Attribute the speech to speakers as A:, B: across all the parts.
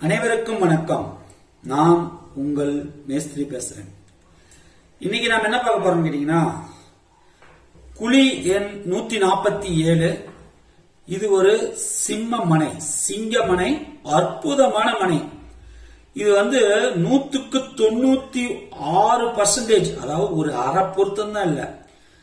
A: அனைவருக்கும் வணக்கம் நான் உங்கள் மேஸ்திரி பேசுறேன் இன்னைக்கு நாம் என்ன பார்க்க போறோம் கேட்டீங்கன்னா குழி எண் நூத்தி நாற்பத்தி ஏழு இது ஒரு சிம்ம மனை சிங்க மனை அற்புதமான மனை இது வந்து நூத்துக்கு தொண்ணூத்தி ஆறு பர்சன்டேஜ் அதாவது ஒரு அரை பொருத்தம் தான் இல்ல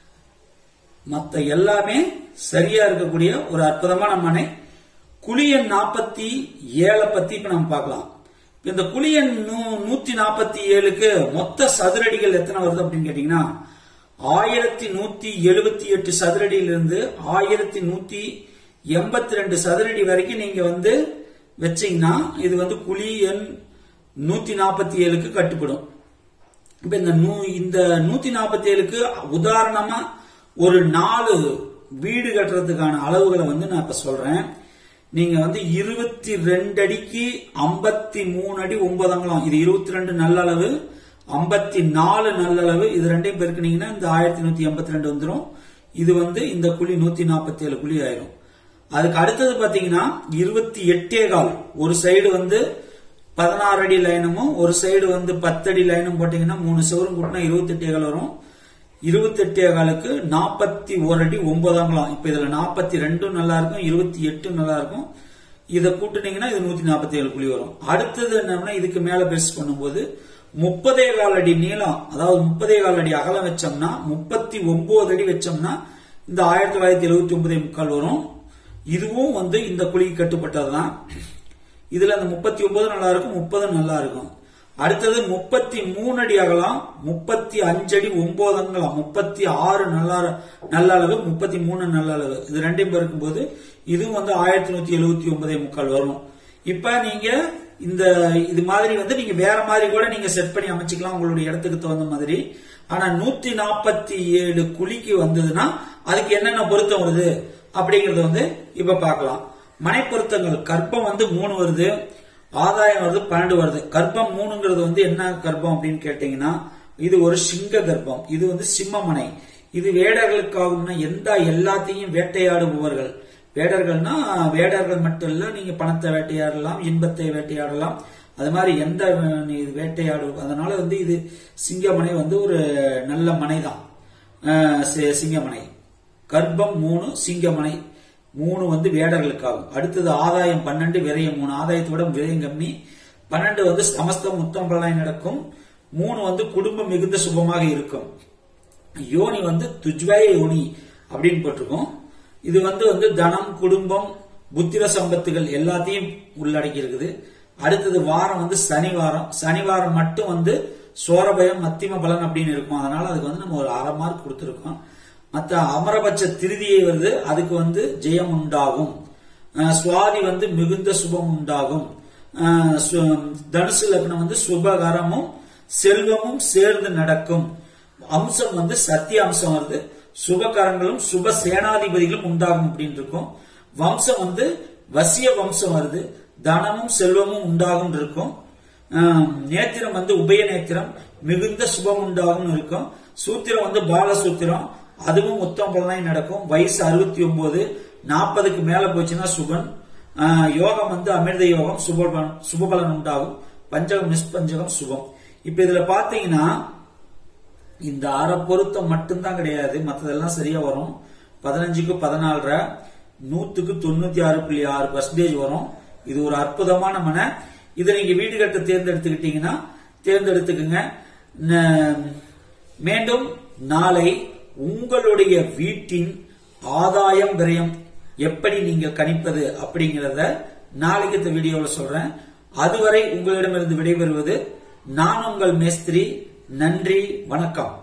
A: மத்த எல்லாமே சரியா இருக்கக்கூடிய ஒரு அற்புதமான மனை குழியன் நாற்பத்தி ஏழை பத்தி இப்ப நம்ம பார்க்கலாம் இப்ப இந்த குழியன் நூத்தி நாற்பத்தி ஏழுக்கு மொத்த சதுரடிகள் எத்தனை வருது அப்படின்னு கேட்டீங்கன்னா ஆயிரத்தி நூத்தி எழுபத்தி எட்டு சதுரடியிலிருந்து ஆயிரத்தி நூத்தி எண்பத்தி ரெண்டு சதுரடி வரைக்கும் நீங்க வந்து வச்சீங்கன்னா இது வந்து குழி எண் நூத்தி நாற்பத்தி ஏழுக்கு கட்டுப்படும் இப்ப இந்த நூ இந்த நூத்தி நாற்பத்தி ஏழுக்கு உதாரணமா ஒரு நாலு வீடு கட்டுறதுக்கான அளவுகளை வந்து நான் இப்ப சொல்றேன் நீங்க வந்து இருபத்தி ரெண்டு அடிக்கு ஐம்பத்தி மூணு அடி ஒன்பது அங்கலம் இது இருபத்தி ரெண்டு நல்ல அளவு ஐம்பத்தி நாலு நல்லளவு இது ரெண்டையும் பெருக்கினீங்கன்னா இந்த ஆயிரத்தி நூத்தி எண்பத்தி ரெண்டு வந்துடும் இது வந்து இந்த குழி நூத்தி நாற்பத்தி ஏழு குழி ஆயிரும் அதுக்கு அடுத்தது பாத்தீங்கன்னா இருபத்தி எட்டே கால் ஒரு சைடு வந்து பதினாறு அடி லைனமும் ஒரு சைடு வந்து பத்து அடி லைனும் போட்டீங்கன்னா மூணு சவரும் கூட்டினா இருபத்தி எட்டே கால் வரும் இருபத்தி எட்டே காலுக்கு நாற்பத்தி ஒரு அடி ஒன்பதாங்களாம் இப்ப இதுல நாற்பத்தி ரெண்டும் நல்லா இருக்கும் இருபத்தி எட்டும் நல்லா இருக்கும் இதை கூட்டுனீங்கன்னா இது நூத்தி நாற்பத்தி ஏழு குழி வரும் அடுத்தது என்னன்னா இதுக்கு மேல பெருசு பண்ணும்போது முப்பதே கால் அடி நீளம் அதாவது முப்பதே கால் அடி அகலம் வச்சோம்னா முப்பத்தி ஒன்பது அடி வச்சோம்னா இந்த ஆயிரத்தி தொள்ளாயிரத்தி எழுபத்தி ஒன்பதே முக்கால் வரும் இதுவும் வந்து இந்த குழிக்கு கட்டுப்பட்டதுதான் இதுல அந்த முப்பத்தி ஒன்பது நல்லா இருக்கும் முப்பது நல்லா இருக்கும் அடுத்தது முப்பத்தி மூணு அடி அகலம் முப்பத்தி அஞ்சு அடி ஒன்பது அங்கலம் முப்பத்தி ஆறு நல்ல நல்ல அளவு முப்பத்தி மூணு நல்ல அளவு இது ரெண்டையும் பெருக்கும்போது இதுவும் வந்து ஆயிரத்தி நூத்தி எழுபத்தி ஒன்பதே முக்கால் வரும் இப்ப நீங்க இந்த இது மாதிரி வந்து நீங்க வேற மாதிரி கூட நீங்க செட் பண்ணி அமைச்சுக்கலாம் உங்களுடைய இடத்துக்கு தகுந்த மாதிரி ஆனா நூத்தி நாற்பத்தி ஏழு குழிக்கு வந்ததுன்னா அதுக்கு என்னென்ன பொருத்தம் வருது அப்படிங்கறத வந்து இப்ப பார்க்கலாம் மனை பொருத்தங்கள் கற்பம் வந்து மூணு வருது ஆதாயம் வருது பன்னெண்டு வருது கர்ப்பம் மூணுங்கிறது வந்து என்ன கர்ப்பம் அப்படின்னு கேட்டீங்கன்னா இது ஒரு சிங்க கர்ப்பம் இது வந்து சிம்மமனை இது வேடர்களுக்காகும்னா எந்த எல்லாத்தையும் வேட்டையாடுபவர்கள் வேடர்கள்னா வேடர்கள் மட்டும் இல்ல நீங்க பணத்தை வேட்டையாடலாம் இன்பத்தை வேட்டையாடலாம் அது மாதிரி எந்த இது வேட்டையாடு அதனால வந்து இது சிங்கமனை வந்து ஒரு நல்ல மனை தான் சிங்கமனை கர்ப்பம் மூணு சிங்கமனை மூணு வந்து வேடர்களுக்காகும் அடுத்தது ஆதாயம் பன்னெண்டு விரயம் மூணு ஆதாயத்தோட விரயம் கம்மி பன்னெண்டு வந்து சமஸ்தம் முத்தம் பலனாய் நடக்கும் மூணு வந்து குடும்பம் மிகுந்த சுபமாக இருக்கும் யோனி வந்து துஜ்வய யோனி அப்படின்னு போட்டிருக்கோம் இது வந்து வந்து தனம் குடும்பம் புத்திர சம்பத்துகள் எல்லாத்தையும் உள்ளடக்கி இருக்குது அடுத்தது வாரம் வந்து சனிவாரம் சனிவாரம் மட்டும் வந்து சோரபயம் மத்திம பலன் அப்படின்னு இருக்கும் அதனால அதுக்கு வந்து நம்ம ஒரு அரை மார்க் கொடுத்துருக்கோம் மற்ற அமரபட்ச திருதியை வருது அதுக்கு வந்து ஜெயம் உண்டாகும் சுவாதி வந்து மிகுந்த சுபம் உண்டாகும் தனுசு லக்னம் வந்து சுபகரமும் செல்வமும் சேர்ந்து நடக்கும் அம்சம் வந்து சத்திய அம்சம் வருது சுபகரங்களும் சுப சேனாதிபதிகளும் உண்டாகும் அப்படின்னு இருக்கும் வம்சம் வந்து வசிய வம்சம் வருது தனமும் செல்வமும் உண்டாகும் இருக்கும் நேத்திரம் வந்து உபய நேத்திரம் மிகுந்த சுபம் உண்டாகும் இருக்கும் சூத்திரம் வந்து பாலசூத்திரம் அதுவும் உத்தம பலனாய் நடக்கும் வயசு அறுபத்தி ஒன்பது நாற்பதுக்கு மேல போச்சுன்னா சுபன் யோகம் வந்து அமிர்த யோகம் சுபபலன் சுபபலன் உண்டாகும் பஞ்சகம் நிஷ்பஞ்சகம் சுபம் இப்ப இதுல பாத்தீங்கன்னா இந்த அரை பொருத்தம் மட்டும்தான் கிடையாது மற்றதெல்லாம் சரியா வரும் பதினஞ்சுக்கு பதினாலரை நூத்துக்கு தொண்ணூத்தி ஆறு புள்ளி ஆறு பர்சன்டேஜ் வரும் இது ஒரு அற்புதமான மனை இதை நீங்க வீடு கட்ட தேர்ந்தெடுத்துக்கிட்டீங்கன்னா தேர்ந்தெடுத்துக்குங்க மீண்டும் நாளை உங்களுடைய வீட்டின் ஆதாயம் விரயம் எப்படி நீங்க கணிப்பது அப்படிங்கறத நாளைக்கு இந்த வீடியோவில் சொல்றேன் அதுவரை உங்களிடமிருந்து விடைபெறுவது நான் உங்கள் மேஸ்திரி நன்றி வணக்கம்